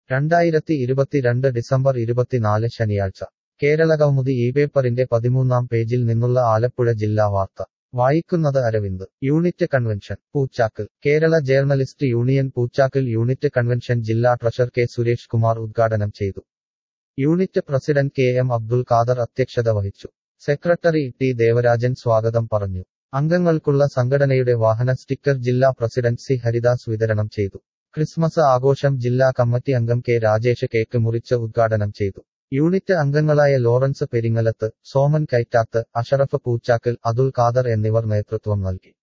രണ്ടായിരത്തി ഇരുപത്തിരണ്ട് ഡിസംബർ ഇരുപത്തിനാല് ശനിയാഴ്ച കേരളകൗമുദി ഈ പേപ്പറിന്റെ പതിമൂന്നാം പേജിൽ നിന്നുള്ള ആലപ്പുഴ ജില്ലാ വാർത്ത വായിക്കുന്നത് Aravind unit convention Poochakkal Kerala journalist union Poochakkal unit convention ജില്ലാ ട്രഷർ കെ സുരേഷ് കുമാർ ഉദ്ഘാടനം ചെയ്തു unit president K M Abdul Khader അധ്യക്ഷത വഹിച്ചു സെക്രട്ടറി ടി ദേവരാജൻ സ്വാഗതം പറഞ്ഞു അംഗങ്ങൾക്കുള്ള സംഘടനയുടെ വാഹന സ്റ്റിക്കർ ജില്ലാ പ്രസിഡന്റ് സി ഹരിദാസ് വിതരണം ചെയ്തു ക്രിസ്മസ് ആഘോഷം ജില്ലാ കമ്മിറ്റി അംഗം കെ രാജേഷ് കേക്ക് മുറിച്ച് ഉദ്ഘാടനം ചെയ്തു യൂണിറ്റ് അംഗങ്ങളായ ലോറൻസ് പെരിങ്ങലത്ത് സോമൻ കൈറ്റാത്ത് അഷറഫ് പൂച്ചാക്കൽ അതുൽ ഖാദർ എന്നിവർ നേതൃത്വം നൽകി